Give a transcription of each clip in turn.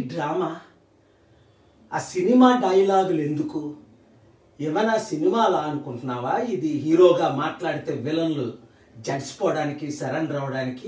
Drama ఆ cinema డైలాగులు ఎందుకు ఏమైనా సినిమాలా అనుకుంటున్నావా ఇది హీరోగా మాట్లాడితే విలన్లు జడ్చిపోవడానికి సరెండర్ అవడానికి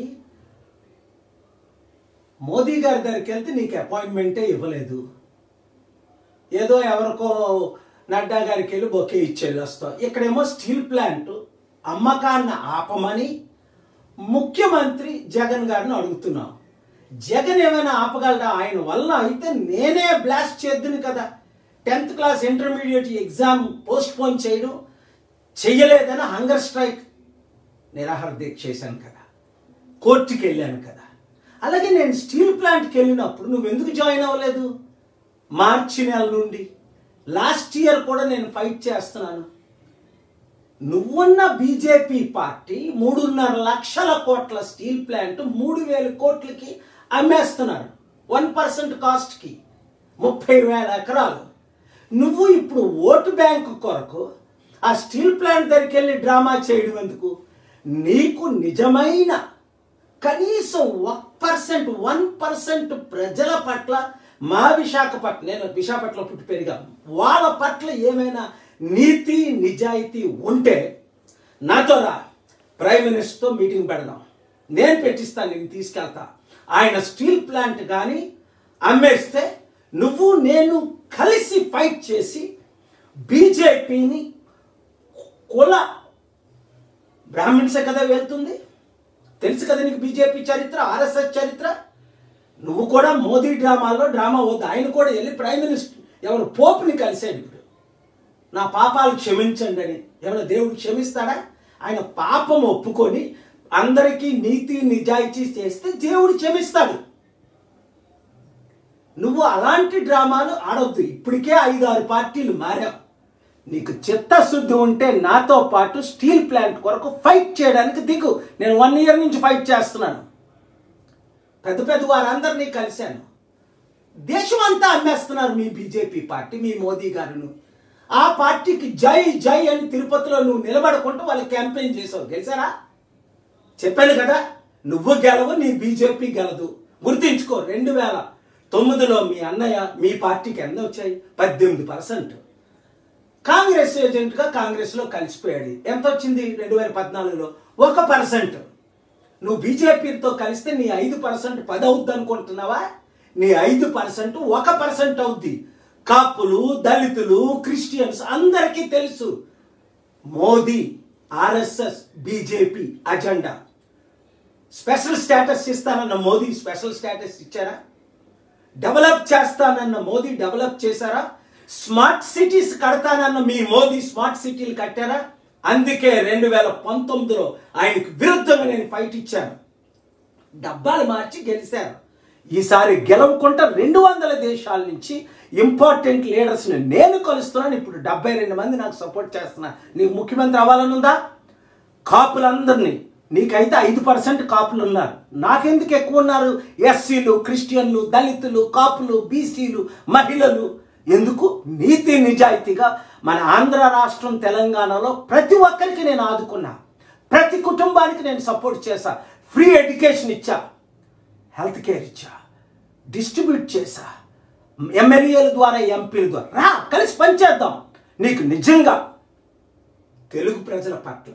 మోదీ గారి దగ్గరికి వెళ్తే నీకు అపాయింట్మెంటే ఇవ్వలేదు ఏదో ఎవరికో నడ్డా గారికి వెళ్ళి బొకే ఇచ్చేది వస్తాం ఇక్కడేమో స్టీల్ ప్లాంట్ అమ్మకాన్ని ఆపమని ముఖ్యమంత్రి జగన్ గారిని అడుగుతున్నాం జగన్ ఏమైనా ఆపగలడా ఆయన వల్ల అయితే నేనే బ్లాస్ట్ చేద్దును కదా tenth class intermediate exam postpone చేయడం చెయ్యలేదని హంగర్ స్ట్రైక్ నిరాహార దీక్ష చేశాను కదా కోర్టుకి వెళ్ళాను కదా అలాగే నేను స్టీల్ ప్లాంట్కి వెళ్ళినప్పుడు నువ్వు ఎందుకు జాయిన్ అవ్వలేదు మార్చి నెల నుండి లాస్ట్ ఇయర్ కూడా నేను ఫైట్ చేస్తున్నాను నువ్వున్న బీజేపీ పార్టీ మూడున్నర లక్షల కోట్ల స్టీల్ ప్లాంట్ మూడు వేల కోట్లకి అమ్మేస్తున్నారు వన్ పర్సెంట్ కాస్ట్కి ముప్పై వేల ఎకరాలు నువ్వు ఇప్పుడు ఓటు బ్యాంకు కొరకు ఆ స్టీల్ ప్లాంట్ దగ్గరికి వెళ్ళి డ్రామా చేయడం ఎందుకు నీకు నిజమైన కనీసం ఒక పర్సెంట్ వన్ పర్సెంట్ ప్రజల పట్ల మా విశాఖపట్నం నేను విశాఖపట్నంలో పుట్టి పెరిగాను వాళ్ళ పట్ల ఏమైనా నీతి నిజాయితీ ఉంటే నాతో రా ప్రైమ్ మినిస్టర్తో మీటింగ్ పెడదాం నేను పెట్టిస్తాను నేను తీసుకెళ్తా ఆయన స్టీల్ ప్లాంట్ కానీ అమ్మేస్తే నువ్వు నేను కలిసి ఫైట్ చేసి బీజేపీని కుల బ్రాహ్మిన్సే కదా వెళ్తుంది తెలుసు కదా నీకు బీజేపీ చరిత్ర ఆర్ఎస్ఎస్ చరిత్ర నువ్వు కూడా మోదీ డ్రామాలో డ్రామా వద్దు ఆయన కూడా వెళ్ళి ప్రైమ్ మినిస్టర్ ఎవరు పోపుని కలిసాడు ఇప్పుడు నా పాపాలు క్షమించండి అని ఏమైనా దేవుడు క్షమిస్తాడా ఆయన పాపం ఒప్పుకొని అందరికీ నీతి నిజాయితీ చేస్తే దేవుడు క్షమిస్తాడు నువ్వు అలాంటి డ్రామాలు ఆడొద్దు ఇప్పటికే ఐదు ఆరు పార్టీలు మారావు నీకు చిత్తశుద్ధి ఉంటే నాతో పాటు స్టీల్ ప్లాంట్ కొరకు ఫైట్ చేయడానికి దిగు నేను వన్ ఇయర్ నుంచి ఫైట్ చేస్తున్నాను పెద్ద పెద్ద వారందరినీ కలిశాను దేశం అంతా అమ్మేస్తున్నారు మీ బీజేపీ పార్టీ మీ మోదీ గారును ఆ పార్టీకి జై జై అని తిరుపతిలో నువ్వు నిలబడకుండా వాళ్ళు క్యాంపెయిన్ చేసావు గెలిచారా చెప్పాను కదా నువ్వు గెలవు నీ బీజేపీ గెలదు గుర్తించుకో రెండు వేల తొమ్మిదిలో మీ అన్నయ్య మీ పార్టీకి ఎంత వచ్చాయి పద్దెనిమిది పర్సెంట్ కాంగ్రెస్ ఏజెంట్గా కాంగ్రెస్లో కలిసిపోయాడు ఎంత వచ్చింది రెండు వేల పద్నాలుగులో ఒక పర్సెంట్ నువ్వు బీజేపీతో కలిస్తే నీ ఐదు పర్సెంట్ పది అవుద్ది అనుకుంటున్నావా నీ ఐదు పర్సెంట్ ఒక పర్సెంట్ అవుద్ది కాపులు దళితులు క్రిస్టియన్స్ అందరికీ తెలుసు Modi RSS BJP agenda special status ఇస్తానన్న మోదీ స్పెషల్ స్టేటస్ ఇచ్చారా డెవలప్ చేస్తానన్న మోదీ డెవలప్ చేశారా స్మార్ట్ సిటీస్ కడతానన్న మీ మోదీ స్మార్ట్ సిటీలు కట్టారా అందుకే రెండు వేల పంతొమ్మిదిలో ఆయనకు విరుద్ధంగా నేను ఫైట్ ఇచ్చాను డబ్బాలు మార్చి గెలిచారు ఈసారి గెలవకుండా రెండు వందల దేశాల నుంచి ఇంపార్టెంట్ లీడర్స్ని నేను కలుస్తున్నాను ఇప్పుడు డెబ్బై రెండు మంది నాకు సపోర్ట్ చేస్తున్నా నీకు ముఖ్యమంత్రి అవ్వాలని ఉందా కాపులందరినీ నీకైతే ఐదు పర్సెంట్ కాపులు ఉన్నారు నాకెందుకు ఎక్కువ ఉన్నారు ఎస్సీలు క్రిస్టియన్లు దళితులు కాపులు బీసీలు మహిళలు ఎందుకు నీతి నిజాయితీగా మన ఆంధ్ర రాష్ట్రం తెలంగాణలో ప్రతి ఒక్కరికి నేను ఆదుకున్నా ప్రతి కుటుంబానికి నేను సపోర్ట్ చేశా ఫ్రీ ఎడ్యుకేషన్ ఇచ్చా హెల్త్ కేర్ ఇచ్చా డిస్ట్రిబ్యూట్ చేశా ఎమ్మెల్యేల ద్వారా ఎంపీల ద్వారా రా కలిసి పనిచేద్దాం నీకు నిజంగా తెలుగు ప్రజల పట్ల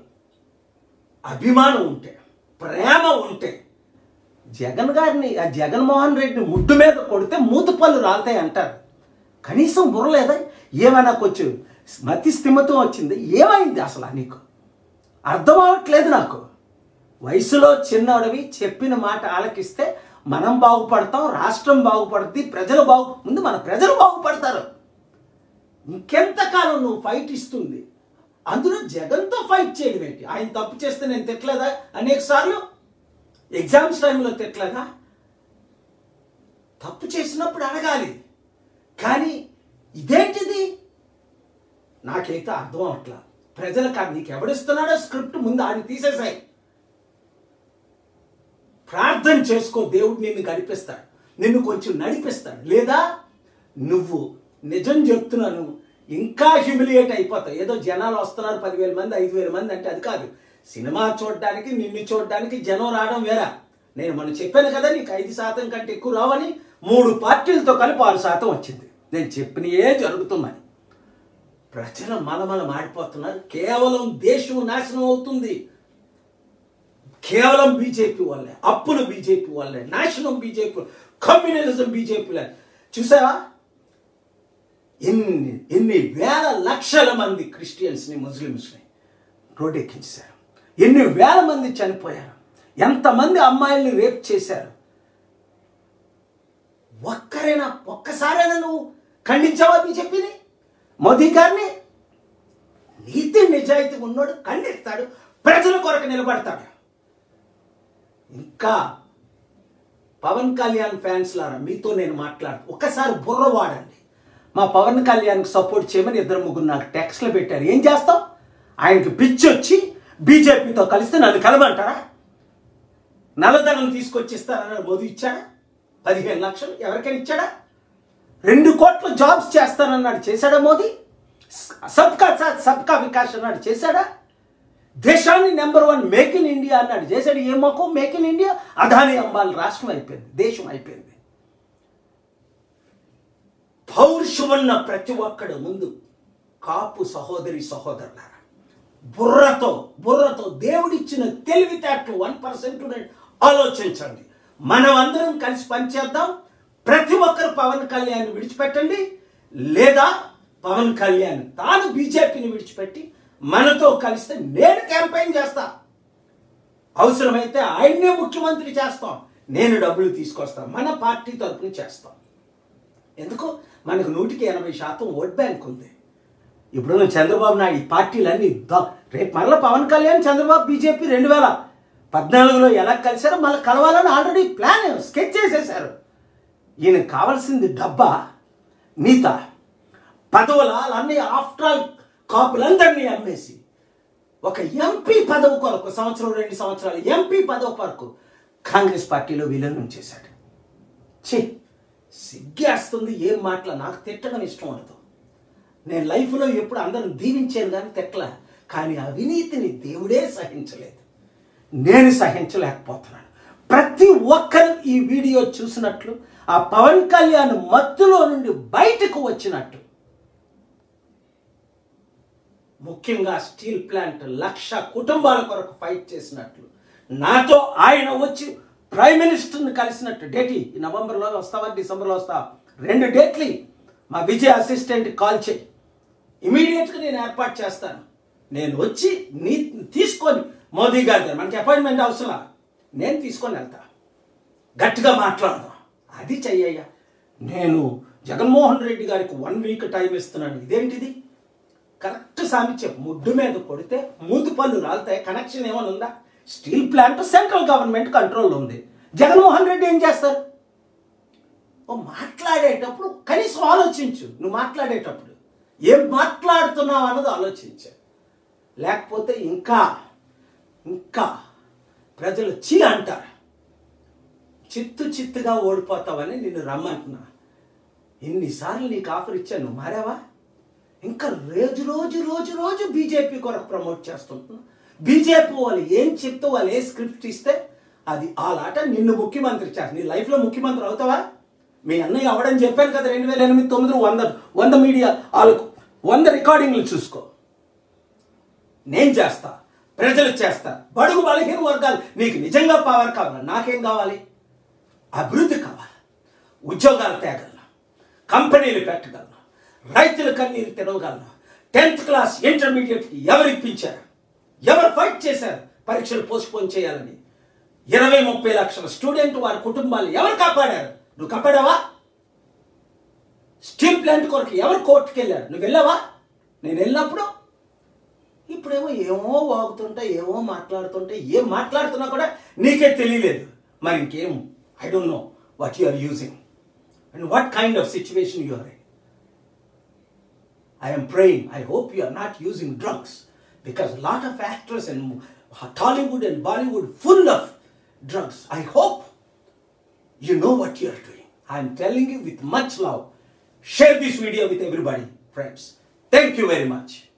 అభిమానం ఉంటే ప్రేమ ఉంటే జగన్ గారిని ఆ జగన్మోహన్ రెడ్డిని ముడ్డు మీద కొడితే మూత పళ్ళు రాలుతాయి అంటారు కనీసం బుర్రలేదా ఏమైనా కొంచెం మతి స్థిమితం వచ్చింది ఏమైంది అసలు నీకు అర్థం అవ్వట్లేదు నాకు వయసులో చిన్నవాడివి చెప్పిన మాట ఆలకిస్తే మనం బాగుపడతాం రాష్ట్రం బాగుపడుద్ది ప్రజలు బాగు ముందు మన ప్రజలు బాగుపడతారు ఇంకెంతకాలం నువ్వు ఫైట్ ఇస్తుంది అందులో జగన్తో ఫైట్ చేయడం ఏంటి ఆయన తప్పు చేస్తే నేను తిట్టలేదా అనేక సార్లు ఎగ్జామ్స్ టైంలో తిట్టలేదా తప్పు చేసినప్పుడు అడగాలి కానీ ఇదేంటిది నాకైతే అర్థం అవట్లా ప్రజలకు నీకు ఎవడిస్తున్నాడో స్క్రిప్ట్ ముందు ఆయన తీసేసాయి ప్రార్థన చేసుకో దేవుడు నిన్ను గడిపిస్తాడు నిన్ను కొంచెం నడిపిస్తాడు లేదా నువ్వు నిజం చెప్తున్నాను ఇంకా హ్యూమిలియేట్ అయిపోతావు ఏదో జనాలు వస్తున్నారు పదివేల మంది ఐదు వేల మంది అంటే అది కాదు సినిమా చూడడానికి నిన్ను చూడడానికి జనం రావడం వేరా నేను మనం చెప్పాను కదా నీకు ఐదు శాతం కంటే ఎక్కువ రావని మూడు పార్టీలతో కలిపి ఆరు శాతం వచ్చింది నేను చెప్పినయే జరుగుతున్నాయి ప్రజలు మలమల మాడిపోతున్నారు కేవలం దేశం నాశనం అవుతుంది కేవలం బీజేపీ వల్లే అప్పులు బీజేపీ వల్లే నాశనం బీజేపీ కమ్యూనిజం బీజేపీ చూసావా ఎన్ని ఎన్ని వేల లక్షల మంది క్రిస్టియన్స్ని ముస్లిమ్స్ని రోడ్డెక్కించారు ఎన్ని వేల మంది చనిపోయారు ఎంతమంది అమ్మాయిల్ని రేప్ చేశారు ఒక్కరైనా ఒక్కసారైనా నువ్వు ఖండించావా బీజేపీని మోదీ గారిని నీతి నిజాయితీ ఉన్నోడు ఖండిస్తాడు ప్రజల కొరకు నిలబడతాడు ఇంకా పవన్ కళ్యాణ్ ఫ్యాన్స్ లారా మీతో నేను మాట్లాడు ఒక్కసారి బుర్ర వాడండి మా పవన్ కళ్యాణ్కి సపోర్ట్ చేయమని ఇద్దరు ముగ్గురు నాకు టెక్స్ట్లు పెట్టారు ఏం చేస్తాం ఆయనకి పిచ్చి వచ్చి బీజేపీతో కలిస్తే నన్ను కలమంటారా నల్లధనం తీసుకొచ్చి ఇస్తానని మోదీ ఇచ్చాడా పదిహేను లక్షలు ఎవరికైనా ఇచ్చాడా రెండు కోట్ల జాబ్స్ చేస్తానన్నాడు చేశాడా మోదీ సబ్కా సాత్ సబ్కా వికాస్ అన్నాడు చేశాడా దేశాన్ని number one make in India అన్నాడు చేశాడు ఏ మొక్కో make in India Adani Ambani రాష్ట్రం అయిపోయింది దేశం అయిపోయింది పౌరుషమున్న ప్రతి ఒక్కడు ముందు కాపు సహోదరి సహోదరులారా బుర్రతో బుర్రతో దేవుడిచ్చిన తెలివితేటలు వన్ పర్సెంట్ ఆలోచించండి మనం అందరం కలిసి పనిచేద్దాం ప్రతి ఒక్కరు పవన్ కళ్యాణ్ విడిచిపెట్టండి లేదా పవన్ కళ్యాణ్ తాను బీజేపీని విడిచిపెట్టి మనతో కలిస్తే నేను క్యాంపెయిన్ చేస్తా అవసరమైతే ఆయన్నే ముఖ్యమంత్రి చేస్తాం నేను డబ్బులు తీసుకొస్తాం మన పార్టీ తరఫున చేస్తాం ఎందుకు మనకు నూటికి ఎనభై శాతం ఓట్ బ్యాంక్ ఉంది ఇప్పుడు చంద్రబాబు నాయుడు ఈ పార్టీలన్నీ ద- రేపు మరలా పవన్ కళ్యాణ్ చంద్రబాబు బీజేపీ రెండు వేల పద్నాలుగులో ఎలా కలిశారో మళ్ళీ కలవాలని ఆల్రెడీ ప్లాన్ స్కెచ్ చేసేశారు ఈయనకు కావాల్సింది డబ్బా నీత పదవుల అన్నీ ఆఫ్టర్ ఆల్ కాపులందరినీ అమ్మేసి ఒక ఎంపీ పదవి కొరకు సంవత్సరం రెండు సంవత్సరాలు ఎంపీ పదవి కొరకు కాంగ్రెస్ పార్టీలో విలీనం చేశాడు ఛీ సిగ్గేస్తుంది ఏం మాటల నాకు తిట్టడం ఇష్టం ఉండదు నేను లైఫ్లో ఎప్పుడు అందరం దీవించాను కానీ తిట్టల కానీ అవినీతిని దేవుడే సహించలేదు నేను సహించలేకపోతున్నాను ప్రతి ఒక్కరు ఈ వీడియో చూసినట్లు ఆ పవన్ కళ్యాణ్ మత్తులో నుండి బయటకు వచ్చినట్టు ముఖ్యంగా స్టీల్ ప్లాంట్ లక్ష కుటుంబాల కొరకు ఫైట్ చేసినట్లు నాతో ఆయన వచ్చి ప్రైమ్ మినిస్టర్ని కలిసినట్టు డేటి ఈ నవంబర్లో వస్తావా డిసెంబర్లో వస్తావా రెండు డేట్లు మా విజయ్ అసిస్టెంట్ కాల్ చేయి ఇమీడియట్గా నేను ఏర్పాటు చేస్తాను నేను వచ్చి నీ తీసుకొని మోదీ గారి దగ్గర మనకి అపాయింట్మెంట్ అవసరం నేను తీసుకొని వెళ్తా గట్టిగా మాట్లాడదాం అది చెయ్యయ్యా నేను జగన్మోహన్ రెడ్డి గారికి వన్ వీక్ టైం ఇస్తున్నాను ఇదేంటిది కరెక్ట్ సామి చెప్పు ముడ్డు మీద కొడితే మూతి పళ్ళు రాలుతాయి కనెక్షన్ ఏమైనా ఉందా స్టీల్ ప్లాంట్ సెంట్రల్ గవర్నమెంట్ కంట్రోల్లో ఉంది జగన్మోహన్ రెడ్డి ఏం చేస్తారు ఓ మాట్లాడేటప్పుడు కనీసం ఆలోచించు నువ్వు మాట్లాడేటప్పుడు ఏం మాట్లాడుతున్నావు అన్నది ఆలోచించు లేకపోతే ఇంకా ఇంకా ప్రజలు చీ అంటారు చిత్తు చిత్తుగా ఓడిపోతావని నిన్ను రమ్మంటున్నా ఎన్నిసార్లు నీకు ఆఫర్ ఇచ్చాను నువ్వు మారావా ఇంకా రోజు రోజు రోజు రోజు బీజేపీ కొరకు ప్రమోట్ చేస్తుంటున్నా బీజేపీ వాళ్ళు ఏం చెప్తే వాళ్ళు ఏ స్క్రిప్ట్ ఇస్తే అది ఆలాట నిన్ను ముఖ్యమంత్రి చేస్తారు నీ లైఫ్లో ముఖ్యమంత్రి అవుతావా మీ అన్నయ్య అవడని చెప్పాను కదా రెండు వేల ఎనిమిది తొమ్మిది వంద వంద మీడియా వాళ్ళకు వంద రికార్డింగ్లు చూసుకో నేను చేస్తా ప్రజలు చేస్తా బడుగు బలహీన వర్గాలు నీకు నిజంగా పవర్ కావాలి నాకేం కావాలి అభివృద్ధి కావాలి ఉద్యోగాలు తేగలను కంపెనీలు పెట్టగలను రైతుల కన్నీరు తినగలను టెన్త్ క్లాస్ ఇంటర్మీడియట్కి ఎవరు ఇప్పించారు ఎవరు ఫైట్ చేశారు పరీక్షలు పోస్ట్పోన్ చేయాలని ఇరవై ముప్పై లక్షల స్టూడెంట్ వారి కుటుంబాలు ఎవరు కాపాడారు నువ్వు కాపాడావా స్టీల్ ప్లాంట్ కొరకు ఎవరు కోర్టుకి వెళ్ళారు నువ్వు వెళ్ళావా నేను వెళ్ళినప్పుడు ఇప్పుడేమో ఏమో వాగుతుంటే ఏమో మాట్లాడుతుంటే ఏం మాట్లాడుతున్నా కూడా నీకే తెలియలేదు మరి ఇంకేం I don't know what you are using and what kind of situation you are in I am praying. I hope you are not using drugs because a lot of actors in Tollywood and Bollywood full of drugs. I hope you know what you are doing. I am telling you with much love. Share this video with everybody, friends. Thank you very much.